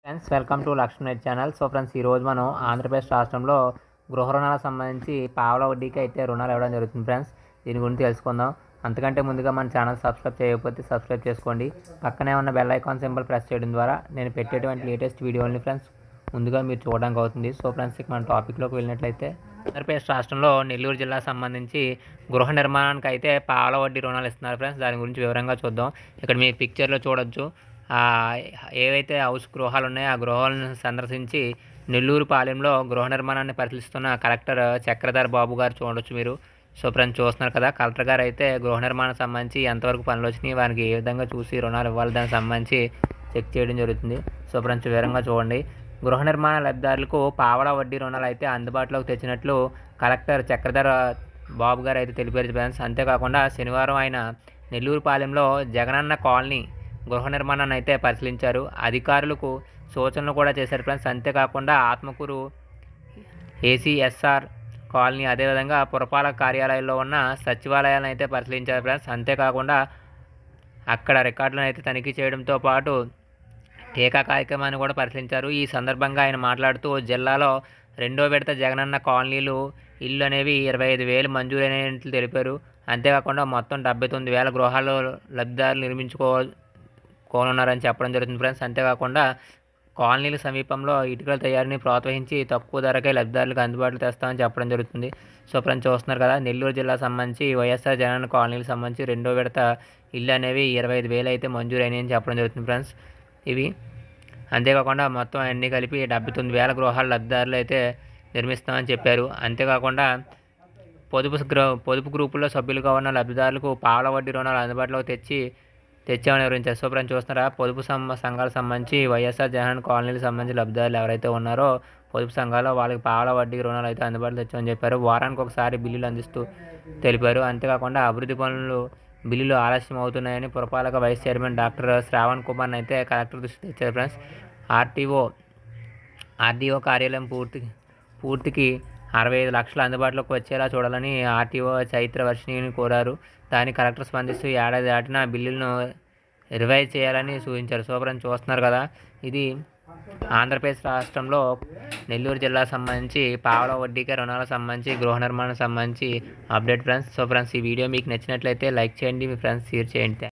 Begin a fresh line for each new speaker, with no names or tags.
friends welcome to Lakshmi net channel so friends ఈరోజు మనం ఆంధ్రప్రదేశ్ రాష్ట్రంలో గృహ రుణాలకు సంబంధించి పావల వడ్డీకి అయితే రుణాలు ఇవ్వడం జరుగుతుంది ఫ్రెండ్స్ దీని గురించి తెలుసుకుందాం అంతకంటే ముందుగా మన ఛానల్ సబ్స్క్రైబ్ చేయకపోతే సబ్స్క్రైబ్ చేసుకోండి పక్కనే ఉన్న బెల్ ఐకాన్ సింబల్ ప్రెస్ చేయడం ద్వారా నేను పెట్టేటువంటి లేటెస్ట్ వీడియోని ఫ్రెండ్స్ ముందుగా మీరు చూడడానికి అవుతుంది సో ఫ్రెండ్స్ ఇక మన టాపిక్లోకి వెళ్ళినట్లయితే ఆంధ్రప్రదేశ్ రాష్ట్రంలో నెల్లూరు జిల్లాకు సంబంధించి గృహ నిర్మాణానికి అయితే పావల వడ్డీ రుణాలు ఇస్తున్నారు ఫ్రెండ్స్ దాని గురించి వివరంగా చూద్దాం ఇక్కడ మీ పిక్చర్లో చూడొచ్చు ఆ, ఏవైతే హౌస్ గృహాలు ఉన్నాయో ఆ గృహాలను సందర్శించి నెల్లూరు పాలెంలో గృహ నిర్మాణాన్ని పరిశీలిస్తున్న కలెక్టర్ చక్రధర్ బాబు గారు చూడొచ్చు మీరు సో ఫ్రెండ్స్ చూస్తున్నారు కదా కలెక్టర్ గారు అయితే గృహ నిర్మాణం సంబంధించి ఎంతవరకు పనులు వచ్చినాయి వారికి ఏ విధంగా చూసి రుణాలు ఇవ్వాలి దానికి సంబంధించి చెక్ చేయడం జరుగుతుంది సో ఫ్రెండ్స్ వివరంగా చూడండి గృహ నిర్మాణ లబ్ధిదారులకు పావలా వడ్డీ రుణాలు అయితే అందుబాటులోకి తెచ్చినట్లు కలెక్టర్ చక్రధర్ బాబు గారు అయితే తెలిపారు ఫ్రెండ్స్ అంతేకాకుండా శనివారం ఆయన నెల్లూరు పాలెంలో జగనన్న కాలనీ గృహ నిర్మాణాన్ని అయితే పరిశీలించారు అధికారులకు సూచనలు కూడా చేశారు ఫ్రెండ్స్ అంతేకాకుండా ఆత్మకూరు ఏసీఎస్ఆర్ కాలనీ అదేవిధంగా పురపాలక కార్యాలయాల్లో ఉన్న సచివాలయాలను అయితే పరిశీలించారు ఫ్రెండ్స్ అంతేకాకుండా అక్కడ రికార్డులను అయితే తనిఖీ చేయడంతో పాటు టీకా కార్యక్రమాన్ని కూడా పరిశీలించారు ఈ సందర్భంగా ఆయన మాట్లాడుతూ జిల్లాలో రెండో విడత జగనన్న కాలనీలు ఇల్లు అనేవి ఇరవై ఐదు వేలు మంజూరైనట్లు తెలిపారు అంతేకాకుండా మొత్తం డెబ్బై తొమ్మిది వేల గృహాలు లబ్ధిదారులు నిర్మించుకో కోనున్నారని చెప్పడం జరుగుతుంది ఫ్రెండ్స్ అంతేకాకుండా కాలనీల సమీపంలో ఇటుకల తయారీని ప్రోత్సహించి తక్కువ ధరకే లబ్ధిదారులకు అందుబాటులో తెస్తామని చెప్పడం జరుగుతుంది సో ఫ్రెండ్స్ చూస్తున్నారు కదా నెల్లూరు జిల్లా సంబంధించి వైఎస్ఆర్ జగన్ కాలనీలకు సంబంధించి రెండో విడత ఇల్లు అనేవి ఇరవై ఐదు వేలు అయితే మంజూరైనాయని చెప్పడం జరుగుతుంది ఫ్రెండ్స్ ఇవి అంతేకాకుండా మొత్తం అన్నీ కలిపి డెబ్బై తొమ్మిది వేల గృహాల లబ్ధిదారులు అయితే నిర్మిస్తామని చెప్పారు అంతేకాకుండా పొదుపు గ్రూ పొదుపు గ్రూపుల్లో సభ్యులుగా ఉన్న లబ్ధిదారులకు పావల వడ్డీ రుణాలు అందుబాటులోకి తెచ్చి తెచ్చామని వివరించారు సో ఫ్రెండ్స్ చూస్తున్నారా పొదుపు సంఘ సంఘాలకు సంబంధించి వైఎస్ఆర్ జగన్ కాలనీలకు సంబంధించి లబ్ధిదారులు ఎవరైతే ఉన్నారో పొదుపు సంఘాలు వాళ్ళకి పావల వడ్డీ రుణాలు అయితే అందుబాటులో తెచ్చామని చెప్పారు వారానికి ఒకసారి బిల్లులు అందిస్తూ తెలిపారు అంతేకాకుండా అభివృద్ధి పనులు బిల్లులు ఆలస్యం అవుతున్నాయని పురపాలక vice chairman doctor Shravan Kumar అయితే కలెక్టర్ దృష్టి తెచ్చారు ఫ్రెండ్స్ ఆర్టీఓ ఆర్డీఓ కార్యాలయం పూర్తి పూర్తికి అరవై ఐదు లక్షలు అందుబాటులోకి వచ్చేలా చూడాలని ఆర్టీఓ చైత్ర వర్షిణిని కోరారు దానికి కలెక్టర్ స్పందిస్తూ ఏడాది దాటిన బిల్లులను రివైజ్ చేయాలని సూచించారు సో ఫ్రెండ్స్ చూస్తున్నారు కదా ఇది ఆంధ్రప్రదేశ్ రాష్ట్రంలో నెల్లూరు జిల్లా సంబంధించి పావల వడ్డీకి రుణాలకు సంబంధించి గృహ నిర్మాణం సంబంధించి అప్డేట్ ఫ్రెండ్స్ సో ఫ్రెండ్స్ ఈ వీడియో మీకు నచ్చినట్లయితే లైక్ చేయండి మీ ఫ్రెండ్స్ షేర్ చేయండి